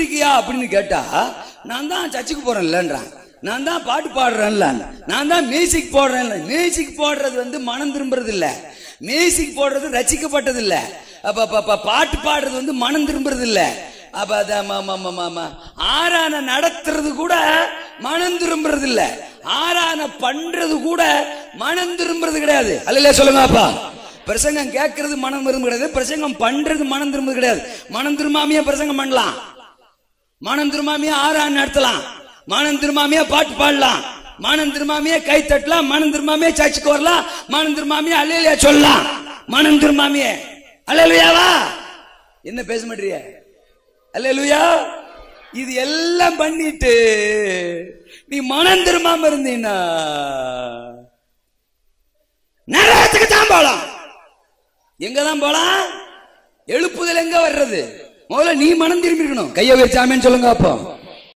திரும்பிருக்கியா அப்படின்னு கேட்டா நான் தான் சர்ச்சுக்கு போறேன்லன்றான் நான் தான் பாட்டு பாடுறேன்ல நான் தான் மியூசிக் போடுறேன்ல மியூசிக் போடுறது வந்து மனம் திரும்புறது இல்ல மியூசிக் போடுறது ரசிக்கப்பட்டது இல்ல அப்ப அப்ப, அப்ப பாட்டு பாடுறது வந்து மனம் திரும்புறது இல்ல அப்ப அத ம- ம- ம- ம- ம- ஆரான நடத்துறது கூட மனம் திரும்புறது இல்ல ஆரான பண்றது கூட மனம் திரும்புறது கிடையாது அல்ல சொல்லுங்க அப்பா பிரசங்கம் கேட்கறது மனம் திரும்ப கிடையாது பிரசங்கம் பண்றது மனம் திரும்ப கிடையாது மனம் திரும்பாமையே பிரசங்கம் பண்ணலாம் மனம் திரும்பாமையே ஆறான் நடத்தலாம் மனம் திரும்பாமையே பாட்டு பாடலாம் மனம் திரும்பாமையே கை தட்டலாம் மனம் திரும்பாமையே சர்ச்சுக்கு வரலாம் மனம் திரும்பாமையே அல்லையா சொல்லலாம் மனம் திரும்பாமையே அல்லையாவா என்ன பேச மாட்டீங்க அல்லையா இது எல்லாம் பண்ணிட்டு நீ மனம் திரும்பாம இருந்தீன்னா நரகத்துக்கு தான் போலாம் எங்க தான் போலாம் எழுப்புதல் எங்க வர்றது முதல்ல நீ மனம் திரும்பி இருக்கணும் கையை வச்சாமேன்னு சொல்லுங்க அப்போ